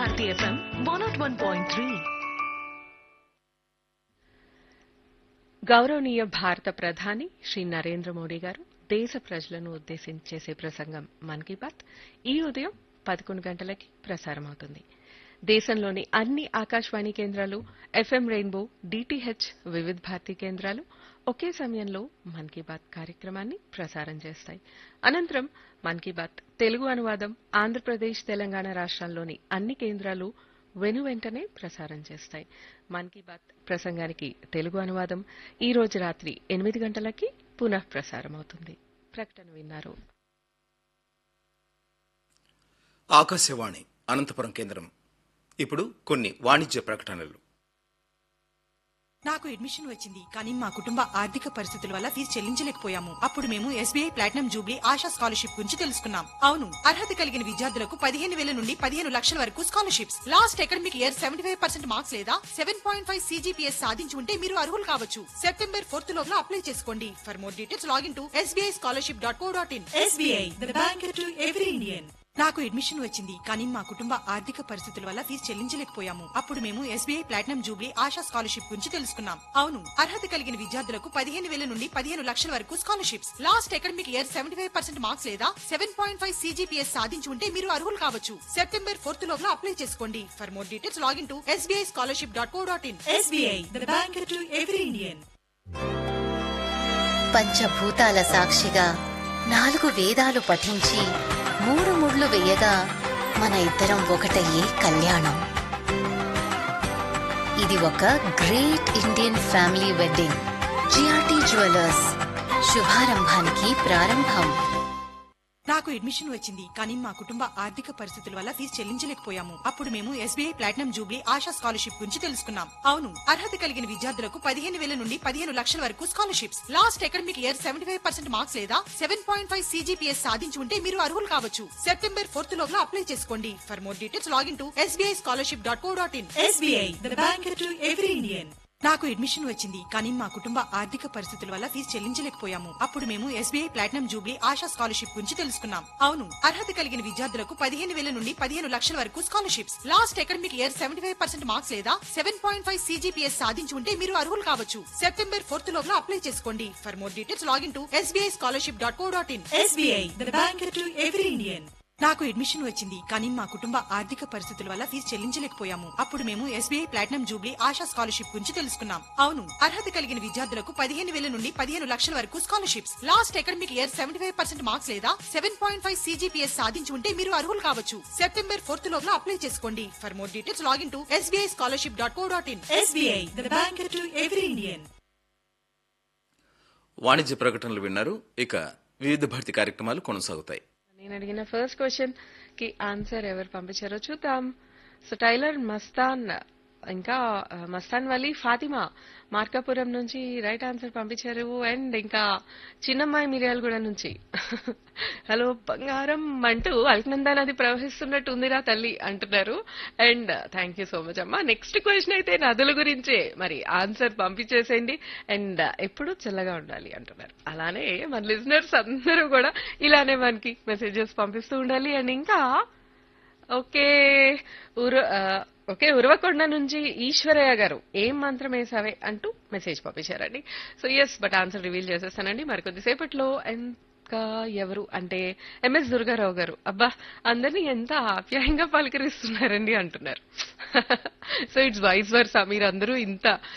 Bharati FM one not one point three గౌరవనీయ భారత ప్రధాని శ్రీ నరేంద్ర మోడీ గారు దేశ ప్రజలను ఉద్దేశించి చేసే ప్రసంగం మన్ కీ బాత్ ఈ ఉదయం పదకొండు గంటలకి ప్రసారమవుతుంది దేశంలోని అన్ని ఆకాశవాణి కేంద్రాలు FM rainbow DTH Vividh Bharati కేంద్రాలు ఒకే సమయంలో మన్ కీ బాత్ కార్యక్రమాన్ని ప్రసారం చేస్తాయి అనంతరం మన్ కీ బాత్ తెలుగు అనువాదం ఆంధ్రప్రదేశ్ తెలంగాణ రాష్ట్రాల్లోని అన్ని కేంద్రాలు వెను వెంటనే ప్రసారం చేస్తాయి మన్ కీ బాత్ ప్రసంగానికి తెలుగు అనువాదం ఈ రోజు రాత్రి ఎనిమిది గంటలకి పునః ప్రసారం అవుతుంది ప్రకటన విన్నారు ఆకాశవాణి అనంతపురం కేంద్రం ఇప్పుడు కొన్ని వాణిజ్య ప్రకటనలు నాకు అడ్మిషన్ వచ్చింది కానీ మా కుటుంబ ఆర్థిక పరిస్థితుల వల్ల ఫీజు చెల్లించలేకపోయాము అప్పుడు మేము SBI platinum jubilee Asha scholarship గురించి తెలుసుకున్నాం అవును అర్హత కలిగిన విద్యార్థులకు పదిహేను వేల నుండి పదిహేను లక్షల వరకు scholarships last academic year seventy five percent marks లేదా సెవెన్ పాయింట్ ఫైవ్ సీజీపీఎస్ సాధించి ఉంటే మీరు అర్హులు కావచ్చు సెప్టెంబర్ ఫోర్త్ లోపల అప్లై చేసుకోండి for more details login to SBI scholarship dot co dot in SBI bank to every Indian నాకు admission వచ్చింది కానీ మా కుటుంబ ఆర్థిక పరిస్థితుల వల్ల ఫీజు చెల్లించలేకపోయాము అప్పుడు మేము SBI platinum jubilee Asha scholarship గురించి తెలుసుకున్నాం అవును అర్హత కలిగిన విద్యార్థులకు పదిహేను వేల నుండి పదిహేను లక్షల వరకు scholarships last academic year seventy five percent marks లేదా సెవెన్ పాయింట్ ఫైవ్ సీజీపీఎస్ సాధించి ఉంటే మీరు అర్హులు కావచ్చు సెప్టెంబర్ ఫోర్త్ లోపల అప్లై చేసుకోండి for more details login to SBI scholarship dot co dot in SBI bank to every Indian పంచభూతాల సాక్షిగా నాలుగు వేదాలు పఠించి మూడు ముళ్ళు వేయగా మన ఇద్దరం ఒకటయ్యే కళ్యాణం ఇది ఒక great Indian family wedding GRT jewellers శుభారంభానికి ప్రారంభం నాకు అడ్మిషన్ వచ్చింది కానీ మా కుటుంబ ఆర్థిక పరిస్థితుల వల్ల ఫీజు చెల్లించలేకపోయాము అప్పుడు మేము SBI platinum jubilee Asha scholarship గురించి తెలుసుకున్నాం అవును అర్హత కలిగిన విద్యార్థులకు పదిహేను వేల నుండి పదిహేను లక్షల వరకు scholarships last academic year seventy five percent marks లేదా సెవెన్ పాయింట్ ఫైవ్ సీజీపీఎస్ సాధించి ఉంటే మీరు అర్హులు కావచ్చు సెప్టెంబర్ ఫోర్త్ లోపల అప్లై చేసుకోండి for more details login to SBI scholarship dot co dot in SBI bank to every Indian నాకు admission వచ్చింది కానీ మా కుటుంబ ఆర్థిక పరిస్థితుల వల్ల ఫీజు చెల్లించలేకపోయాము అప్పుడు మేము SBI platinum jubilee Asha scholarship గురించి తెలుసుకున్నాం అవును అర్హత కలిగిన విద్యార్థులకు పదిహేను వేల నుండి పదిహేను లక్షల వరకు scholarships last academic year seventy five percent marks లేదా సెవెన్ పాయింట్ ఫైవ్ సీజీపీఎస్ సాధించి ఉంటే మీరు అర్హులు కావచ్చు సెప్టెంబర్ ఫోర్త్ లోపల అప్లై చేసుకోండి for more details login to SBI scholarship dot co dot in SBI bank to every Indian నాకు admission వచ్చింది కానీ మా కుటుంబ ఆర్థిక పరిస్థితుల వల్ల ఫీజు చెల్లించలేకపోయాము అప్పుడు మేము SBI platinum jubilee Asha scholarship గురించి తెలుసుకున్నాం అవును అర్హత కలిగిన విద్యార్థులకు పదిహేను వేల నుండి పదిహేను లక్షల వరకు scholarships last academic year seventy five percent marks లేదా సెవెన్ పాయింట్ ఫైవ్ సీజీపీఎస్ సాధించి ఉంటే మీరు అర్హులు కావచ్చు సెప్టెంబర్ ఫోర్త్ లోపల అప్లై చేసుకోండి for more details login to SBI scholarship dot co dot in SBI bank to every Indian వాణిజ్య ప్రకటనలు విన్నారు ఇక వివిధ భర్తీ కార్యక్రమాలు కొనసాగుతాయి నేను అడిగిన ఫస్ట్ క్వశ్చన్ కి ఆన్సర్ ఎవరు పంపించారో చూద్దాం సో టైలర్ మస్తాన్ ఇంకా ఆ, మస్తాన్ వలి ఫాతిమా మార్కాపురం నుంచి రైట్ ఆన్సర్ పంపించారు అండ్ ఇంకా చిన్నమ్మాయి మిర్యాలగూడ నుంచి హలో బంగారం అంటూ అల్కనందా నది ప్రవహిస్తున్నట్టు ఉందిరా తల్లి అంటున్నారు and thank you so much అమ్మా నెక్స్ట్ క్వశ్చన్ అయితే నదుల గురించే మరి ఆన్సర్ పంపించేసేయండి అండ్ ఎప్పుడు చల్లగా ఉండాలి అంటున్నారు అలానే మన లిజనర్స్ అందరూ కూడా ఇలానే మనకి మెసేజెస్ పంపిస్తూ ఉండాలి అండ్ ఇంకా ఓకే ఉర ఆ, ఓకే ఉరవకొండ నుంచి ఈశ్వరయ్య గారు ఏం మంత్రం వేసావే అంటూ మెసేజ్ పంపించారండి so yes but answer reveal చేసేస్తానండి మరి కొద్దిసేపట్లో ఇంకా ఎవరు అంటే ఎంఎస్ దుర్గారావు గారు అబ్బా అందరినీ ఎంత ఆప్యాయంగా పలకరిస్తున్నారండి అంటున్నారు సో ఇట్స్ వైస్ వర్సా మీరు అందరూ ఇంత